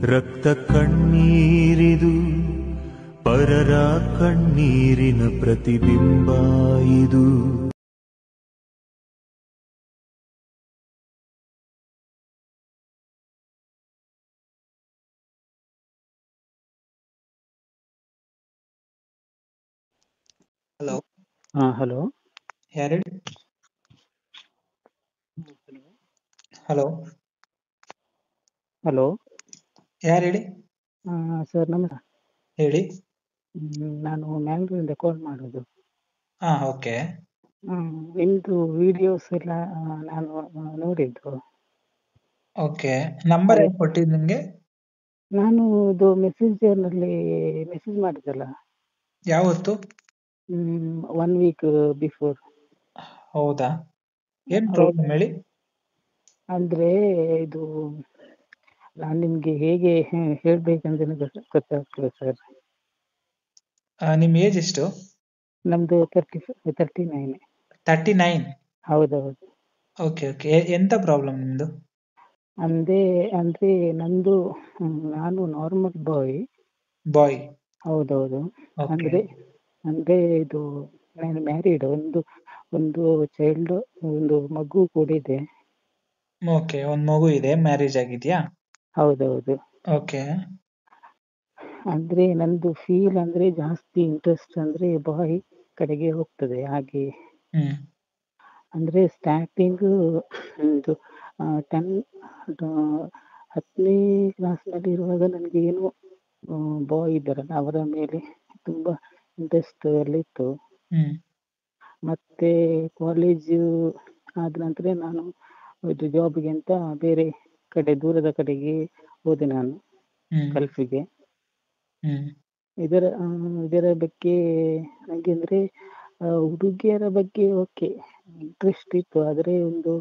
ರಕ್ತ ಕಣ್ಣೀರಿದು ಪರರ ಕಣ್ಣೀರಿನ ಪ್ರತಿಬಿಂಬ ಇದು ಹಲೋ ಹಾ ಹಲೋ ಯಾರು ಹಲೋ ಹಲೋ ಯಾರು ಹೇಳಿ ಸರ್ ನಮಸ್ಕಾರ ಹೇಳಿ ಹ್ಮ್, ನಾನು ಮ್ಯಾಂಗ್ಳೂರಿಂದ ಕಾಲ್ ಮಾಡೋದು ಹಾ ಓಕೆ ಹ್ಮ್, ನಿಮ್ದು ವಿಡಿಯೋಸ್ ಎಲ್ಲ ಆ, ನಾನು ಆ, ನೋಡಿದ್ದು ಓಕೆ ನಂಬರ್ ಯಾರು ಕೊಟ್ಟಿದ್ದು ನಿಮ್ಗೆ ನಾನು ಇದು ಮೆಸೇಜರ್ನಲ್ಲಿ ಮೆಸೇಜ್ ಮಾಡಿದ್ದಲ್ಲ ಯಾವತ್ತು ಒನ್ ವೀಕ್ ಬಿಫೋರ್ ಹೌದಾ ಏನ್ ಹೌದು. ಪ್ರಾಬ್ಲಮ್ ಹೇಳಿ ಅಂದ್ರೆ ಇದು ನಾನು ನಿಮ್ಗೆ ಹೇಗೆ ಹೇ- ಹೇಳ್ಬೇಕಂತ ನನಗೆ ಗೊತ್ತಾಗ್ತದೆ ಸರ್ ಆ, ನಿಮ್ ಏಜ್ ಎಷ್ಟು ನಮ್ದು thirty thirty nine thirty nine ಹೌದೌದು ಓಕೆ ಓಕೆ ಎಂತ ಪ್ರಾಬ್ಲಮ್ ನಿಮ್ದು ಅಂದ್ರೆ ಅಂದ್ರೆ ನಂದು ಹ್ಮ್, ನಾನು ನಾರ್ಮಲ್ ಬಾಯ್ ಬಾಯ್ ಹೌದೌದು ಓಕೆ ಅಂದ್ರೆ ಅಂದ್ರೆ ಇದು ನಾನು ಮ್ಯಾರಿಡ್ ಒಂದು ಒಂದು ಚೈಲ್ಡ್ ಒಂದು ಮಗು ಕೂಡ ಇದೆ ಓಕೆ ಒಂದ್ ಮಗು ಇದೆ ಮ್ಯಾರೇಜ್ ಆಗಿದ್ಯಾ ಹೌದೌದು ಓಕೆ ಅಂದ್ರೆ ನಂದು ಫೀಲ್ ಅಂದ್ರೆ ಜಾಸ್ತಿ ಇಂಟ್ರೆಸ್ಟ್ ಅಂದ್ರೆ ಬಾಯ್ ಕಡೆಗೆ ಹೋಗ್ತದೆ ಹಾಗೆ ಹ್ಮ್ ಅಂದ್ರೆ ಸ್ಟಾರ್ಟಿಂಗ್ ಒಂದು ಟೆನ್ ಹತ್ತನೇ ಕ್ಲಾಸ್ನಲ್ಲಿ ಇರುವಾಗ ನನಗೆ ಏನು ಬಾಯ್ ಇದ್ದಾರಲ್ಲ ಅವರ ಮೇಲೆ ತುಂಬಾ ಇಂಟ್ರೆಸ್ಟ್ ಎಲ್ಲ ಇತ್ತು ಹ್ಮ್ ಮತ್ತೆ ಕಾಲೇಜು ಆದ ನಂತರ ನಾನು ಇದು ಜಾಬ್ಗೆ ಅಂತ ಬೇರೆ ಕಡೆ ದೂರದ ಕಡೆಗೆ ಹೋದೆ ನಾನು ಹ್ಮ್ ಗಲ್ಫಿಗೆ ಹ್ಮ್ ಇದರ ಆ, ಇದರ ಬಗ್ಗೆ ನನಗೆ ಅಂದ್ರೆ ಆ, ಹುಡುಗಿಯರ ಬಗ್ಗೆ ಓಕೆ ಇಂಟ್ರೆಸ್ಟ್ ಇತ್ತು ಆದರೆ ಒಂದು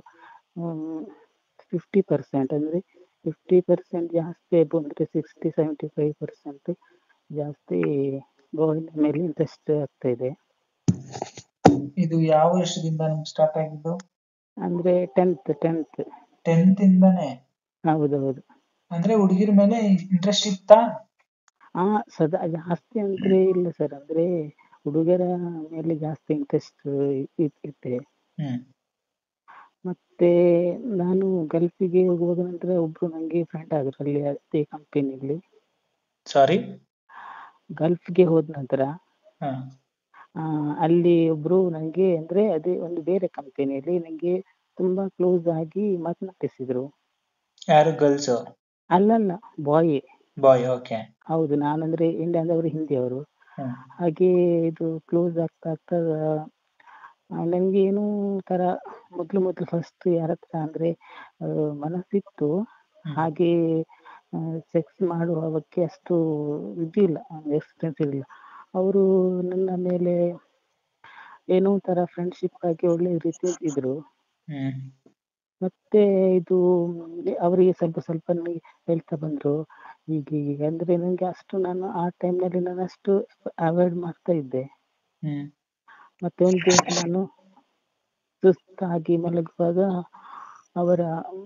ಫಿಫ್ಟಿ ಪರ್ಸೆಂಟ್ ಅಂದ್ರೆ ಫಿಫ್ಟಿ ಪರ್ಸೆಂಟ್ ಜಾಸ್ತಿ ಬಂದರೆ ಸಿಕ್ಸ್ಟಿ ಸೆವೆಂಟಿ ಫೈವ್ ಪರ್ಸೆಂಟ್ ಜಾಸ್ತಿ ಗೋವಿನ ಮೇಲೆ ಇಂಟ್ರೆಸ್ಟ್ ಆಗ್ತಾ ಇದೆ ಇದು ಯಾವ ವರ್ಷದಿಂದ ನಿಮ್ಗೆ ಸ್ಟಾರ್ಟ್ ಆಗಿದ್ದು ಅಂದ್ರೆ ಟೆಂತ್ ಟೆಂತ್ ಟೆಂತ್ ಇಂದಾನೆ ಹೌದೌದು ಅಂದ್ರೆ ಹುಡುಗಿರ ಮೇಲೆ ಇಂಟ್ರೆಸ್ಟ್ ಇತ್ತಾ ಆ ಸದಾ ಜಾಸ್ತಿ ಅಂದ್ರೆ ಇಲ್ಲ ಸರ್ ಅಂದ್ರೆ ಹುಡುಗರ ಮೇಲೆ ಜಾಸ್ತಿ ಇಂಟ್ರೆಸ್ಟ್ ಇತ್ತೆ ಹ್ಮ್ ಮತ್ತೆ ನಾನು ಗಲ್ಫಿಗೆ ಹೋಗುವಾಗ ನಂತರ ಒಬ್ರು ನಂಗೆ ಫ್ರೆಂಡ್ ಆದ್ರು ಅಲ್ಲಿ ಅದೇ ಕಂಪನಿಯಲ್ಲಿ ಸಾರಿ ಗಲ್ಫ್ಗೆ ಹೋದ ನಂತರ ಹಾ ಆ, ಅಲ್ಲಿ ಒಬ್ರು ನಂಗೆ ಅಂದ್ರೆ ಅದೇ ಒಂದು ಬೇರೆ ಕಂಪನಿಯಲ್ಲಿ ನಂಗೆ ತುಂಬಾ ಕ್ಲೋಸ್ ಆಗಿ ಮಾತನಾಡಿಸಿದ್ರು ಯಾರು ಗರ್ಲ್ಸ್ ಅಲ್ಲಲ್ಲ ಬಾಯ್ ಬಾಯ್ ಓಕೆ ಹೌದು ನಾನಂದ್ರೆ ಇಂಡಿಯಾ ಅಂದ್ರೆ ಅವರು ಹಿಂದಿಯವರು ಹ್ಮ್ ಹಾಗೆ ಇದು ಕ್ಲೋಸ್ ಆಗ್ತಾ ಆಗ್ತಾ ಆ, ನಂಗೆ ಏನೋ ತರ ಮೊದ್ಲು ಮೊದ್ಲು ಫಸ್ಟ್ ಯಾರ ಹತ್ರ ಅಂದ್ರೆ ಆ, ಮನಸ್ಸಿತ್ತು ಹ್ಮ್. ಹಾಗೆ ಸೆಕ್ಸ್ ಮಾಡುವ ಬಗ್ಗೆ ಅಷ್ಟು ಇದಿಲ್ಲ ಎಕ್ಸ್ಪೀರಿಯನ್ಸ್ ಇರಲಿಲ್ಲ ಅವರು ನನ್ನ ಮೇಲೆ ಏನೋ ಒಂಥರ ಫ್ರೆಂಡ್ಶಿಪ್ ಆಗಿ ಒಳ್ಳೆ ರೀತಿ ಇದ್ರು ಹ್ಮ್ ಮತ್ತೆ ಇದು ಅವರಿಗೆ ಸ್ವಲ್ಪ ಸ್ವಲ್ಪ ನನಗೆ ಹೇಳ್ತಾ ಬಂದ್ರು ಹೀಗೆ ಹೀಗೆ ಅಂದ್ರೆ ನನಗೆ ಅಷ್ಟು ನಾನು ಆ ಟೈಮ್ನಲ್ಲಿ ನಾನು ಅಷ್ಟು ಅವಾಯ್ಡ್ ಮಾಡ್ತಾ ಇದ್ದೆ ಹ್ಮ್ ಮತ್ತೆ ಒಂದು ದಿವಸ ನಾನು ಸುಸ್ತಾಗಿ ಮಲಗುವಾಗ ಅವರ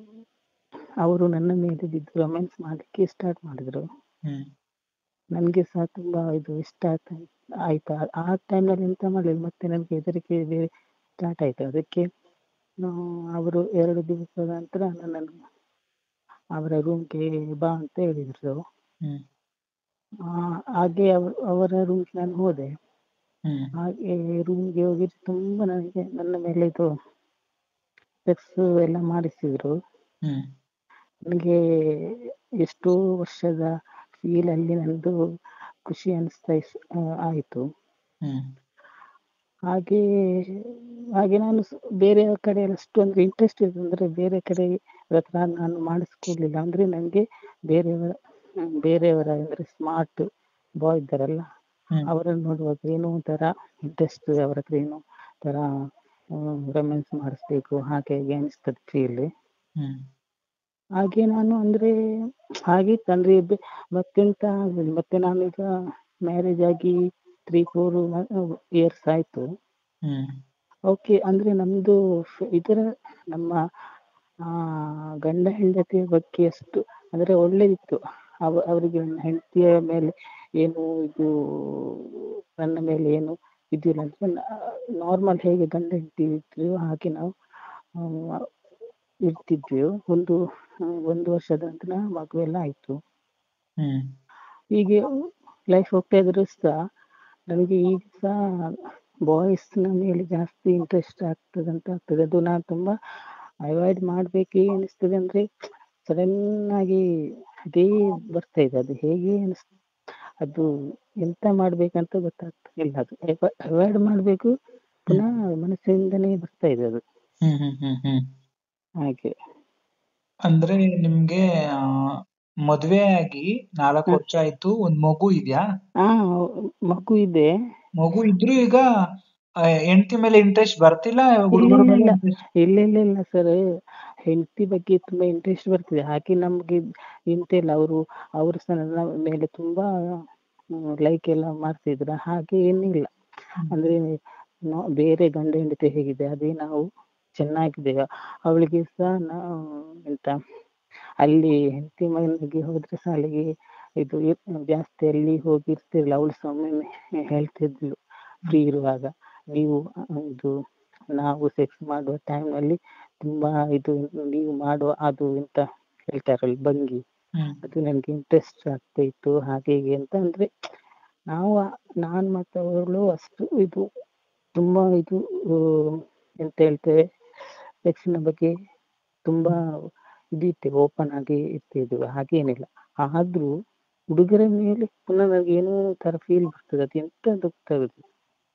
ಅವರು ನನ್ನ ಮೇಲೆ ಬಿದ್ದು ರೊಮ್ಯಾನ್ಸ್ ಮಾಡಲಿಕ್ಕೆ ಸ್ಟಾರ್ಟ್ ಮಾಡಿದ್ರು ಹ್ಮ್ ನನಗೆ ಸಹ ತುಂಬಾ ಇದು ಇಷ್ಟ ಆಯ್ತು ಆಯ್ತಾ ಆ ಟೈಮ್ನಲ್ಲಿ ಎಂತ ಮಾಡಲಿಲ್ಲ ಮತ್ತೆ ನನಗೆ ಹೆದರಿಕೆ ಬೇರೆ ಸ್ಟಾರ್ಟ್ ಆಯ್ತು ಅದಕ್ಕೆ ನಾವು ಅವರು ಎರಡು ದಿವಸದ ನಂತರ ನನ್ನನ್ನು ಅವರ ರೂಮ್ಗೆ ಬಾ ಅಂತ ಹೇಳಿದ್ರು ಹ್ಮ್ ಆ, ಹಾಗೆ ಅವರು ಅವರ ರೂಮ್ಗೆ ನಾನು ಹೋದೆ ಹ್ಮ್ ಹಾಗೆ ರೂಮ್ಗೆ ಹೋಗಿ ತುಂಬಾ ನನಗೆ ನನ್ನ ಮೇಲೆ ಇದು ಸೆಕ್ಸ್ ಎಲ್ಲ ಮಾಡಿಸಿದ್ರು ಹ್ಮ್ ನನಗೆ ಎಷ್ಟೋ ವರ್ಷದ ಫೀಲ್ ಅಲ್ಲಿ ನಂದು ಖುಷಿ ಅನಿಸ್ತಾ ಇಸ್- ಆ, ಆಯ್ತು ಹ್ಮ್ ಹಾಗೆ ಹಾಗೆ ನಾನು ಸ್- ಬೇರೆ ಕಡೆ ಎಲ್ಲ ಅಷ್ಟೊಂದು ಇಂಟ್ರೆಸ್ಟ್ ಇದೆ ಅಂದ್ರೆ ಬೇರೆ ಕಡೆ ಹತ್ರ ನಾನು ಮಾಡಿಸ್ಕೊಳ್ಲಿಲ್ಲ ಅಂದ್ರೆ ನನಗೆ ಬೇರೆಯವರ ಹ್ಮ್, ಬೇರೆಯವರ ಅಂದ್ರೆ ಸ್ಮಾರ್ಟ್ ಬಾಯ್ ಇದ್ದಾರಲ್ಲ ಹ್ಮ್ ಅವರನ್ನು ನೋಡುವಾಗ ಏನೋ ಒಂಥರ ಇಂಟ್ರೆಸ್ಟ್ ಅವರ ಹತ್ರ ಏನೋ ತರ ರೊಮ್ಯಾನ್ಸ್ ಮಾಡಿಸ್ಬೇಕು ಹಾಗೆ ಹೀಗೆ ಅನಿಸ್ತದೆ ಫೀಲ್ ಹ್ಮ್ ಹಾಗೆ ನಾನು ಅಂದ್ರೆ ಹಾಗಿತ್ತು ಅಂದ್ರೆ ಬೆ- ಮತ್ತೆಂತ ಆಗ್ಲಿಲ್ಲ ಮತ್ತೆ ನಾನೀಗ ಮ್ಯಾರೇಜ್ ಆಗಿ ತ್ರೀ ಫೋರ್ ಇಯರ್ಸ್ ಆಯ್ತು ಹ್ಮ್ ಓಕೆ ಅಂದ್ರೆ ನಮ್ದು ಫ್- ಇದರ ನಮ್ಮ ಆ ಗಂಡ ಹೆಂಡತಿಯ ಬಗ್ಗೆ ಅಷ್ಟು ಅಂದ್ರೆ ಒಳ್ಳೇದಿತ್ತು ಅವ ಅವರಿಗೆ ನನ್ನ ಹೆಂಡತಿಯ ಮೇಲೆ ಏನು ಇದು ನನ್ನ ಮೇಲೆ ಏನು ಇದಿಲ್ಲ ಅಂದ್ರೆ ನಾರ್ಮಲ್ ಹೇಗೆ ಗಂಡ ಹೆಂಡತಿ ಇರ್ತೀವೋ ಹಾಗೆ ನಾವು ಆ, ಇರ್ತಿದ್ವಿ ಒಂದು ಆ, ಒಂದು ವರ್ಷದ ನಂತರ ಮಗುವೆಲ್ಲ ಆಯ್ತು ಹ್ಮ್ ಹೀಗೆ ಲೈಫ್ ಹೋಗ್ತಾ ಇದ್ರು ಸಹ ನನಗೆ ಈಗ ಸಹ ಬಾಯ್ಸ್ನ ಮೇಲೆ ಜಾಸ್ತಿ ಇಂಟ್ರೆಸ್ಟ್ ಆಗ್ತದೆ ಅಂತ ಆಗ್ತದೆ ಅದು ನಾನು ತುಂಬಾ ಅವಾಯ್ಡ್ ಮಾಡ್ಬೇಕೇ ಅನಿಸ್ತದೆ ಅಂದ್ರೆ ಸಡನ್ ಆಗಿ ಅದೇ ಬರ್ತಾ ಇದೆ ಅದು ಹೇಗೆ ಅನಿಸ್ ಅದು ಎಂತ ಮಾಡ್ಬೇಕಂತ ಗೊತ್ತಾಗ್ತಾ ಇಲ್ಲ ಅದು ಅವಾಯ್ಡ್ ಮಾಡ್ಬೇಕು ಪುನಃ ಮನಸ್ಸಿಂದನೇ ಬರ್ತಾ ಇದೆ ಅದು ಹ್ಮ್ ಹ್ಮ್ ಹ್ಮ್ ಹ್ಮ್ ಹಾಗೆ ಅಂದ್ರೆ ನಿಮ್ಗೆ ಆ, ಮದ್ವೆ ಆಗಿ ನಾಲ್ಕು ಹ. ವರ್ಷ ಆಯ್ತು ಒಂದ್ ಮಗು ಇದ್ಯಾ ಆ ಮಗು ಇದೆ ಮಗು ಇದ್ರೂ ಈಗ ಹೆಂಡತಿ ಮೇಲೆ ಇಂಟ್ರೆಸ್ಟ್ ಬರ್ತಿಲ್ಲ ಇಲ್ಲ ಹುಡುಗರ ಇಲ್ಲ ಮೇಲೆ ಇಲ್ಲ interest- ಇಲ್ಲ ಇಲ್ಲ ಇಲ್ಲ ಸರ್ ಹೆಂಡತಿ ಬಗ್ಗೆ ತುಂಬಾ ಇಂಟ್ರೆಸ್ಟ್ ಬರ್ತದೆ ಹಾಗೆ ನಮ್ಗೆ ಎಂತ ಇಲ್ಲ ಅವರು ಅವರು ಸಹ ನನ್ನ ಮೇಲೆ ತುಂಬಾ ಲೈಕ್ ಎಲ್ಲ ಮಾಡ್ತಿದ್ರ ಹಾಗೆ ಏನಿಲ್ಲ ಅಂದ್ರೆ ನಾ- ಬೇರೆ ಗಂಡ ಹೆಂಡತಿ ಹೇಗಿದೆ ಅದೇ ನಾವು ಚೆನ್ನಾಗಿದ್ದೇವೆ ಅವಳಿಗೆ ಸಹ ನಾವು ಎಂತ ಅಲ್ಲಿ ಹೆಂಡತಿ ಮನೆಗೆ ಹೋದ್ರೆ ಸಹ ಅಲ್ಲಿಗೆ ಇದು ಇರ್- ಜಾಸ್ತಿ ಅಲ್ಲಿ ಹೋಗಿ ಇರ್ತಿರ್ಲಿಲ್ಲ ಅವಳು ಸಹ ಒಮ್ಮೊಮ್ಮೆ ಹೇಳ್ತಿದ್ಲು ಫ್ರೀ ಇರುವಾಗ ನೀವು ಅಹ್, ಇದು ನಾವು ಸೆಕ್ಸ್ ಮಾಡುವ time ಅಲ್ಲಿ ತುಂಬಾ ಇದು ನೀವು ಮಾಡುವ ಅದು ಎಂತ ಹೇಳ್ತಾರಲ್ಲ ಭಂಗಿ ಹ್ಮ್ ಅದು ನನ್ಗೆ ಇಂಟ್ರೆಸ್ಟ್ ಆಗ್ತಾ ಇತ್ತು ಹಾಗೆ ಹೀಗೆ ಅಂತ ಅಂದ್ರೆ ನಾವು ಆ- ನಾನ್ ಮತ್ತೆ ಅವಳು ಅಷ್ಟು ಇದು ತುಂಬಾ ಇದು ಆ, ಎಂತ ಹೇಳ್ತೇವೆ ಸೆಕ್ಸ್ನ ಬಗ್ಗೆ ತುಂಬಾ ಇದಿರ್ತೇವೆ ಓಪನ್ ಆಗಿ ಇರ್ತಿದ್ವಿ ಹಾಗೇನಿಲ್ಲ ಆದ್ರೂ ಹುಡುಗರ ಮೇಲೆ ಪುನಃ ನನಗೆ ಏನೋ ತರ ಫೀಲ್ ಬರ್ತದೆ ಅದು ಎಂತ ಅಂತ ಗೊತ್ತಾಗುದಿಲ್ಲ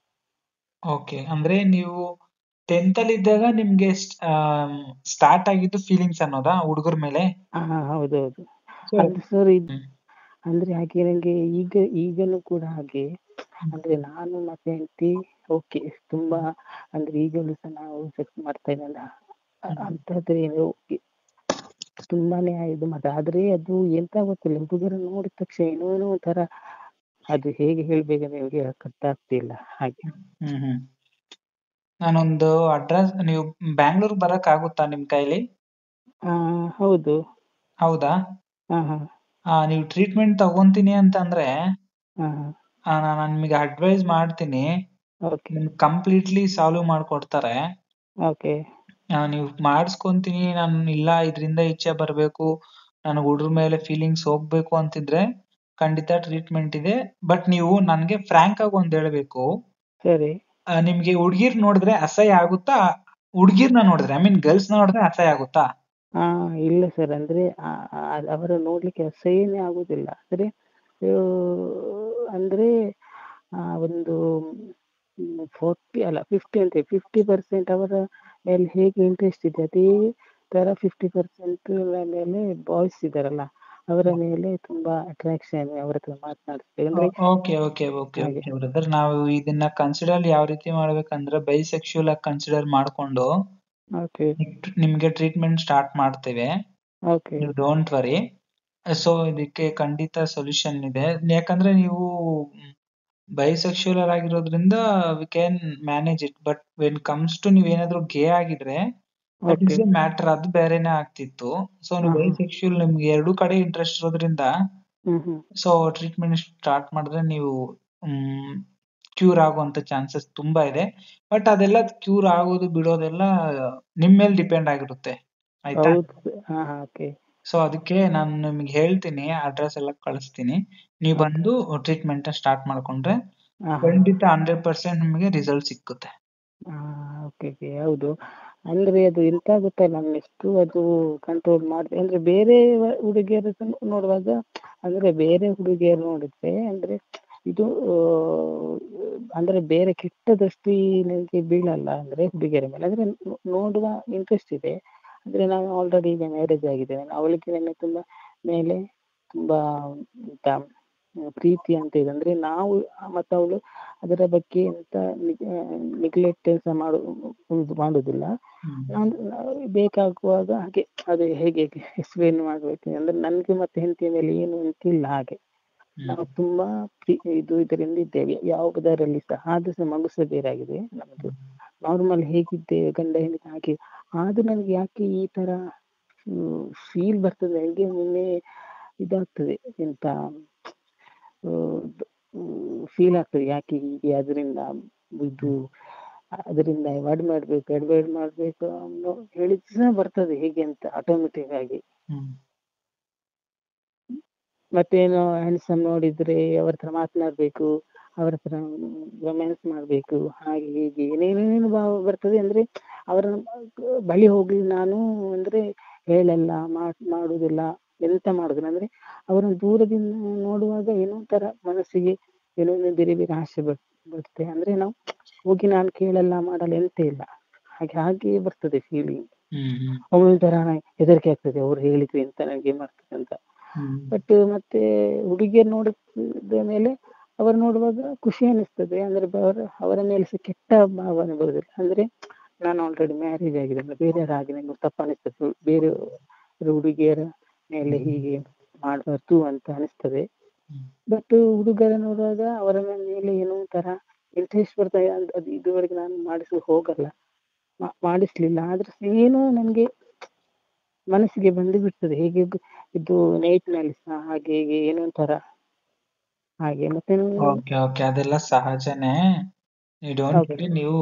ಓಕೆ ಅಂದ್ರೆ ನೀವು ಟೆಂತ್ ಅಲ್ಲಿ ಇದ್ದಾಗ ನಿಮ್ಗೆ ಸ್ಟಾರ್ಟ್ ಆಗಿದ್ದು ಫೀಲಿಂಗ್ಸ್ ಅನ್ನೋದಾ ಹುಡುಗರ ಮೇಲೆ ಹಾ ಹೌದೌದು So, ಅಂದ್ರೆ ಸರ್ ಇದು ಹ್ಮ್. ಅಂದ್ರೆ ಹಾಗೆ ನಂಗೆ ಈಗ ಈಗಲೂ ಕೂಡ ಹಾಗೆ ಅಂದ್ರೆ ನಾನು ಮತ್ತೆ ಹೆಂಡತಿ ಓಕೆ ತುಂಬಾ ಅಂದ್ರೆ ಈಗಲೂ ಸಹ ನಾವು ಸೆಕ್ಸ್ ಮಾಡ್ತಾ ಇದ್ದಲ್ಲ ಅಂತದ್ರೆ ಓಕೆ ತುಂಬಾನೇ ಇದು ಮತ್ತೆ ಆದ್ರೆ ಅದು ಎಂತ ಗೊತ್ತಿಲ್ಲ ಹುಡುಗರ ನೋಡಿದ ತಕ್ಷಣ ಏನೋ ಏನೋ ಒಂಥರ ಅದು ಹೇಗೆ ಹೇಳ್ಬೇಕಂತ ನಿಮಗೆ ಗೊತ್ತಾಗ್ತಿಲ್ಲ ಹಾಗೆ ಹ್ಮ್ ಹ್ಮ್ ನಾನೊಂದು ಅಡ್ರೆಸ್ ನೀವು ಬ್ಯಾಂಗ್ಳೂರ್ ಬರಕ್ ಆಗುತ್ತಾ ನಿಮ್ ಕೈಲಿ ಆ ಹೌದು ಹೌದಾ ಹಾ ಹಾ ಆ ನೀವು ಟ್ರೀಟ್ಮೆಂಟ್ ತಗೊಂತೀನಿ ಅಂತ ಅಂದ್ರೆ ಹಾ ಆ, ನಾನು ನಿಮಗೆ ಅಡ್ವೈಸ್ ಮಾಡ್ತೀನಿ ಓಕೆ ನಿಮ್ಗೆ ಕಂಪ್ಲೀಟ್ಲಿ ಸಾಲ್ವ್ ಮಾಡ್ಕೊಡ್ತಾರೆ ಓಕೆ ಆ, ನೀವು ಮಾಡಿಸ್ಕೊಂತೀನಿ ನಾನು ಇಲ್ಲ ಇದರಿಂದ ಇಚ್ಛೆ ಬರಬೇಕು ನನಗೆ ಹುಡ್ರ ಮೇಲೆ ಫೀಲಿಂಗ್ಸ್ ಹೋಗ್ಬೇಕು ಅಂತಿದ್ರೆ ಖಂಡಿತ ಟ್ರೀಟ್ಮೆಂಟ್ ಇದೆ ಬಟ್ ನೀವು ನನ್ಗೆ ಫ್ರಾಂಕ್ ಆಗಿ ಒಂದ್ ಹೇಳ್ಬೇಕು ಸರಿ ಆ, ನಿಮ್ಗೆ ಹುಡ್ಗಿರ್ ನೋಡಿದ್ರೆ ಅಸಹ್ಯ ಆಗುತ್ತಾ ಹುಡ್ಗಿರ್ನ ನೋಡಿದ್ರೆ ಐ ಮೀನ್ ಗರ್ಲ್ಸ್ ನೋಡಿದ್ರೆ ಅಸಹ್ಯ ಆಗುತ್ತಾ ಆ ಇಲ್ಲ ಸರ್ ಅಂದ್ರೆ ಆ- ಆ- ಅವರ ನೋಡ್ಲಿಕ್ಕೆ ಅಸಹ್ಯನೇ ಆಗುದಿಲ್ಲ ಅಂದ್ರೆ ಆ, ಅಂದ್ರೆ ಆ ಒಂದು ಫೋರ್ಟಿ ಅಲ್ಲ ಫಿಫ್ಟಿ ಅಂತ ಫಿಫ್ಟಿ ಪರ್ಸೆಂಟ್ ಅವರ ಮೇಲೆ ಹೇಗೆ ಇಂಟ್ರೆಸ್ಟ್ ಇದೆ ಅದೇ ತರ ಫಿಫ್ಟಿ ಪರ್ಸೆಂಟ್ ಮೇಲೆ ಬಾಯ್ಸ್ ಇದಾರಲ್ಲ ಅವರ ಮೇಲೆ ತುಂಬಾ ಅಟ್ರಾಕ್ಷನ್ ಅವ್ರ ಹತ್ರ ಮಾತನಾಡಿಸ್ತೇವೆ ಅಂದ್ರೆ ಓಕೆ ಓಕೆ ಓಕೆ ಹಾಗೆ. ಓಕೆ ಬ್ರದರ್ ನಾವು ಇದನ್ನ ಕನ್ಸಿಡರ್ ಯಾವ ರೀತಿ ಮಾಡ್ಬೇಕಂದ್ರೆ ಬೈಸೆಕ್ಷುಯಲ್ ಆಗಿ ಕನ್ಸಿಡರ್ ಮಾಡ್ಕೊಂಡು ಓಕೆ ನಿಮ್- ನಿಮ್ಗೆ ಟ್ರೀಟ್ಮೆಂಟ್ ಸ್ಟಾರ್ಟ್ ಮಾಡ್ತೇವೆ ಓಕೆ ನೀವು ಡೋಂಟ್ ವರಿ ಸೊ ಇದಕ್ಕೆ ಖಂಡಿತ ಸೊಲ್ಯೂಷನ್ ಇದೆ ಯಾಕಂದ್ರೆ ನೀವು ಬೈಸೆಕ್ಷುಯಲ್ ಆಗಿರೋದ್ರಿಂದ we can manage it but when comes to ನೀವ್ ಏನಾದ್ರು ಗೇ ಆಗಿದ್ರೆ that okay is a matter ಅದು ಬೇರೆನೆ ಆಗ್ತಿತ್ತು ಸೊ ನೀವು ಹಾ, ಹಾ. ಬೈಸೆಕ್ಷುಯಲ್ ನಿಮ್ಗೆ ಎರಡೂ ಕಡೆ ಇಂಟ್ರೆಸ್ಟ್ ಇರೋದ್ರಿಂದ hmm hmm so treatment start ಮಾಡಿದ್ರೆ ನೀವು ಕ್ಯೂರ್ ಆಗುವಂತ ಚಾನ್ಸಸ್ ತುಂಬಾ ಇದೆ ಬಟ್ ಅದೆಲ್ಲ ಕ್ಯೂರ್ ಆಗೋದು ಬಿಡೋದೆಲ್ಲ ನಿಮ್ ಮೇಲೆ ಡಿಪೆಂಡ್ ಆಗಿರುತ್ತೆ ಆಯ್ತಾ ಹೌದು ಹಾ ಹಾ ಓಕೆ ಸೊ ಅದಕ್ಕೆ ನಾನು ನಿಮ್ಗೆ ಹೇಳ್ತೀನಿ ಅಡ್ರೆಸ್ ಎಲ್ಲ ಕಳಿಸ್ತೀನಿ ನೀವು Okay. ಬಂದು ಟ್ರೀಟ್ಮೆಂಟ್ ಸ್ಟಾರ್ಟ್ ಮಾಡ್ಕೊಂಡ್ರೆ ಹಾ ಹಾ ಖಂಡಿತ ಹಂಡ್ರೆಡ್ ಪರ್ಸೆಂಟ್ ನಿಮಗೆ ರಿಸಲ್ಟ್ ಸಿಕ್ಕುತ್ತೆ ಓಕೆ ಓಕೆ ಹೌದು ಅಂದ್ರೆ ಅದು ಎಂತ ಗೊತ್ತಾ ನಾನು ಎಷ್ಟು ಅದು ಕಂಟ್ರೋಲ್ ಮಾಡಿದೆ ಅಂದ್ರೆ ಬೇರೆ ವ- ಹುಡುಗಿಯರು ಸಹ ನೋಡುವಾಗ ಅಂದ್ರೆ ಬೇರೆ ಹುಡುಗಿಯರು ನೋಡಿದ್ರೆ ಅಂದ್ರೆ ಇದು ಆ, ಅಂದ್ರೆ ಬೇರೆ ಕೆಟ್ಟ ದೃಷ್ಟಿ ನನಗೆ ಬೀಳಲ್ಲ ಅಂದ್ರೆ ಹುಡುಗಿಯರ ಮೇಲೆ ಅಂದ್ರೆ ನೋ- ನೋಡುವ ಇಂಟ್ರೆಸ್ಟ್ ಇದೆ ಅಂದ್ರೆ ನಾನು ಆಲ್ರೆಡಿ ಈಗ ಮ್ಯಾರೇಜ್ ಆಗಿದೆ ಅವಳಿಗೆ ನನ್ನ ತುಂಬಾ ಮೇಲೆ ತುಂಬಾ ಎಂತ ಪ್ರೀತಿ ಅಂತ ಇದೆ ಅಂದ್ರೆ ನಾವು ಮತ್ತೆ ಅವಳು ಅದರ ಬಗ್ಗೆ ಎಂತ ನಿಗ್ಲೆಕ್ಟ್ ಸಹ ಮಾಡು ಇದು ಮಾಡುದಿಲ್ಲ ನಾನು ನಾವು ಬೇಕಾಗುವಾಗ ಹಾಗೆ ಅದು ಹೇಗೆ ಎಕ್ಸ್ಪ್ಲೇನ್ ಮಾಡ್ಬೇಕು ಅಂದ್ರೆ ನನ್ಗೆ ಮತ್ತೆ ಹೆಂಡತಿಯ ಮೇಲೆ ಏನು ಅಂತಿಲ್ಲ ಹಾಗೆ ನಾವು ತುಂಬಾ ಪ್ರೀ- ಇದು ಇದರಿಂದ ಇದ್ದೇವೆ ಯಾವುದರಲ್ಲಿ ಸಹ ಆದ್ರೂ ಸಹ ಮಗು ಸಹ ಬೇರಾಗಿದೆ ನಮ್ದು ನಾರ್ಮಲ್ ಹೇಗಿದ್ದೇವೆ ಗಂಡ ಹೆಂಡತಿ ಹಾಗೆ ಆದ್ರೂ ನನಗೆ ಯಾಕೆ ಈ ತರ ಫೀಲ್ ಬರ್ತದೆ ನನಗೆ ನಿನ್ನೆ ಇದಾಗ್ತದೆ ಎಂತ ಫೀಲ್ ಆಗ್ತದೆ ಯಾಕೆ ಹೀಗೆ ಅದರಿಂದ ಇದು ಅದರಿಂದ ಅವಾಯ್ಡ್ ಮಾಡ್ಬೇಕು ಅವಾಯ್ಡ್ ಮಾಡ್ಬೇಕು ಅನ್ನೋ ಹೇಳಿದ ಸಹ ಬರ್ತದೆ ಹೇಗೆ ಅಂತ ಆಟೋಮೆಟಿಕ್ ಆಗಿ ಹ್ಮ್ ಮತ್ತೇನು ಹ್ಯಾಂಡ್ಸಮ್ ನೋಡಿದ್ರೆ ಅವ್ರ ಹತ್ರ ಮಾತನಾಡ್ಬೇಕು ಅವ್ರ ಹತ್ರ ರೊಮ್ಯಾನ್ಸ್ ಮಾಡ್ಬೇಕು ಹಾಗೆ ಹೀಗೆ ಏನೇನೇನು ಭಾವ ಬರ್ತದೆ ಅಂದ್ರೆ ಅವರ ಬಳಿ ಹೋಗಿ ನಾನು ಅಂದ್ರೆ ಹೇಳಲ್ಲ ಮಾಡ್- ಮಾಡುದಿಲ್ಲ ಎಂತ ಮಾಡುದಿಲ್ಲ ಅಂದ್ರೆ ಅವರನ್ನು ದೂರದಿಂದ ನೋಡುವಾಗ ಏನೋ ಒಂಥರ ಮನಸ್ಸಿಗೆ ಏನೋ ಒಂದು ಬೇರೆ ಬೇರೆ ಆಸೆ ಬರ್ ಬರುತ್ತೆ ಅಂದ್ರೆ ನಾವು ಹೋಗಿ ನಾನು ಕೇಳಲ್ಲ ಮಾಡಲ್ಲ ಎಂತ ಇಲ್ಲ ಹಾಗೆ ಹಾಗೆ ಬರ್ತದೆ ಫೀಲಿಂಗ್ ಹ್ಮ್ ಹ್ಮ್ ಒಂಥರ ಹೆದರಿಕೆ ಆಗ್ತದೆ ಅವ್ರು ಹೇಳಿದ್ವಿ ಅಂತ ನನಗೆ ಮಾಡ್ತದೆ ಅಂತ ಹ್ಮ್ ಬಟ್ ಮತ್ತೆ ಹುಡುಗಿಯರು ನೋಡಿದ ಮೇಲೆ ಅವರು ನೋಡುವಾಗ ಖುಷಿ ಅನಿಸ್ತದೆ ಅಂದ್ರೆ ಅವರ ಅವರ ಮೇಲೆ ಸಹ ಕೆಟ್ಟ ಭಾವನೆ ಬರುದಿಲ್ಲ ಅಂದ್ರೆ ನಾನು ಆಲ್ರೆಡಿ ಮ್ಯಾರೇಜ್ ಆಗಿದೆ ಅಲ್ಲ ಬೇರೆಯವ್ರ ಹಾಗೆ ನಂಗೆ ತಪ್ಪ ಅನಿಸ್ತದೆ ಬೇರೆ ಹುಡುಗಿಯರ ಮೇಲೆ ಹೀಗೆ ಮಾಡಬಾರ್ದು ಅಂತ ಅನಿಸ್ತದೆ ಹ್ಮ್. ಬಟ್ ಹುಡುಗರ ನೋಡುವಾಗ ಅವರ ಮೇಲೆ ಏನೋ ಒಂಥರ ಇಂಟ್ರೆಸ್ಟ್ ಬರ್ತಾ ಅದು ಅದು ಇದುವರೆಗೆ ನಾನು ಮಾಡಿಸ್ಲಿಕ್ಕೆ ಹೋಗಲ್ಲ ಮಾ- ಮಾಡಿಸ್ಲಿಲ್ಲ ಆದ್ರೆ ಸಹ ಏನೋ ನನ್ಗೆ ಮನಸ್ಸಿಗೆ ಬಂದು ಬಿಡ್ತದೆ ಹೇಗೆ ಗು- ಇದು ನೈಟ್ ನಲ್ಲಿ ಸಹ ಹಾಗೆ ಹೀಗೆ ಏನೋ ಒಂಥರ ಹಾಗೆ ಮತ್ತೆ ನಾನು- ಓಕೆ ಓಕೆ ಅದೆಲ್ಲ ಸಹಜನೇ ನೀವು ಡೋಂಟ್ Okay. ವರಿ ನೀವು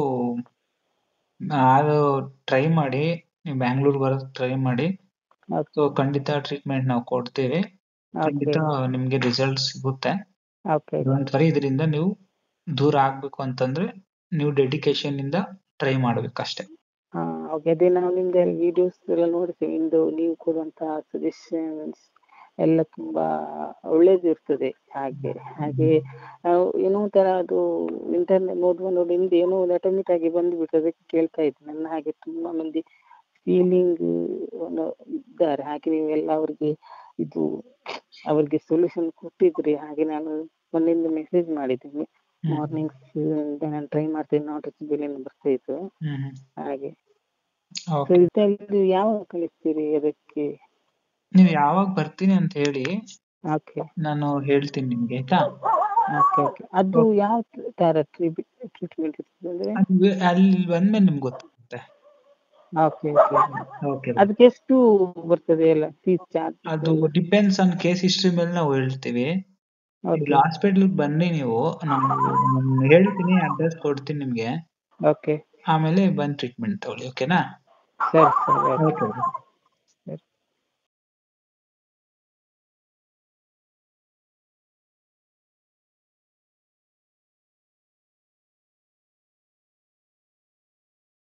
ಅದು ಟ್ರೈ ಮಾಡಿ ನೀವು ಬ್ಯಾಂಗ್ಳೂರ್ ಬರೋದು ಟ್ರೈ ಮಾಡಿ Okay. ಸೊ ಖಂಡಿತ ಟ್ರೀಟ್ಮೆಂಟ್ ನಾವು ಕೊಡ್ತೀವಿ ಖಂಡಿತ ನಿಮ್ಗೆ ರಿಸಲ್ಟ್ ಸಿಗುತ್ತೆ Okay. ಡೋಂಟ್ ವರಿ ಇದರಿಂದ ನೀವು ದೂರ ಆಗ್ಬೇಕು ಅಂತಂದ್ರೆ ನೀವು ಡೆಡಿಕೇಶನ್ ಇಂದ ಟ್ರೈ ಮಾಡ್ಬೇಕಷ್ಟೇ ಹಾ ಓಕೆ ಅದೇ ನಾವು ನಿಮ್ದು ವಿಡಿಯೋಸ್ ಎಲ್ಲ ನೋಡ್ತೇವೆ ಇಂದು ನೀವು ಕೊಡುವಂತಹ ಸಜೆಷನ್ಸ್ ಎಲ್ಲ ತುಂಬಾ ಒಳ್ಳೇದು ಇರ್ತದೆ ಹಾಗೆ ಹಾಗೆ ನಾವು ಏನೋ ಒಂಥರ ಅದು ಇಂಟರ್ನೆಟ್ ನೋಡುವ ನೋಡಿ ನಿಮ್ದು ಏನೋ ಒಂದು ಆಟೋಮೆಟಿಕ್ ಆಗಿ ಬಂದು ಬಿಡ್ತದೆ ಕೇಳ್ತಾ ಇದ್ದೆ ನನ್ನ ಹಾಗೆ ತುಂಬಾ ಮಂದಿ ಫೀಲಿಂಗ್ ಇದ್ದಾರೆ ಹಾಗೆ ನೀವೆಲ್ಲ ಅವ್ರಿಗೆ ಇದು ಅವ್ರಿಗೆ ಸೊಲ್ಯೂಷನ್ ಕೊಟ್ಟಿದ್ರಿ ಹಾಗೆ ನಾನು ಮೊನ್ನೆಯಿಂದ ಮೆಸೇಜ್ ಮಾಡಿದ್ದೀನಿ ಮಾರ್ನಿಂಗ್ಸ್ ನಾನು ಟ್ರೈ ಮಾಡ್ತೀನಿ ನಾಟ್ ಬಿಲಿಯನ್ ಬರ್ತಾ ಇತ್ತು ಹ್ಮ್ ಹ್ಮ್ ಹಾಗೆ ಸೊ ಓಕೆ ಇದರಲ್ಲಿ ಯಾವ ಕಳಿಸ್ತೀರಿ ಅದಕ್ಕೆ ನೀವು ಯಾವಾಗ ಬರ್ತೀನಿ ಅಂತ ಹೇಳಿ ಓಕೆ ನಾನು ಹೇಳ್ತೀನಿ ನಿಮ್ಗೆ ಆಯ್ತಾ ಓಕೆ ಓಕೆ ಅದು ಯಾವ ತರ ಟ್ರೀಟ್ಮೆಂಟ್ ಇರ್ತದೆ ಅಂದ್ರೆ ಅದು ಅಲ್ಲಿ ಬಂದ್ಮೇಲೆ ನಿಮ್ಗೆ ಗೊತ್ತಾಗುತ್ತೆ ಓಕೆ ಓಕೆ ಓಕೆ ಅದಕ್ಕೆ ಎಷ್ಟು ಬರ್ತದೆ ಎಲ್ಲ ಫೀಸ್ ಚಾರ್ಜ್ ಅದು ಡಿಪೆಂಡ್ಸ್ ಆನ್ ಕೇಸ್ ಹಿಸ್ಟ್ರಿ ಮೇಲೆ ನಾವು ಹೇಳ್ತೀವಿ ಓಕೆ ಹಾಸ್ಪಿಟಲ್ ಬನ್ನಿ ನೀವು ನಾನು ನಾನು ಹೇಳ್ತೀನಿ ಅಡ್ರೆಸ್ ಕೊಡ್ತೀನಿ ನಿಮ್ಗೆ ಓಕೆ ಆಮೇಲೆ ಬಂದು ಟ್ರೀಟ್ಮೆಂಟ್ ತಗೊಳ್ಳಿ ಓಕೆನಾ ಸರಿ ಸರಿ ಓಕೆ ಓಕೆ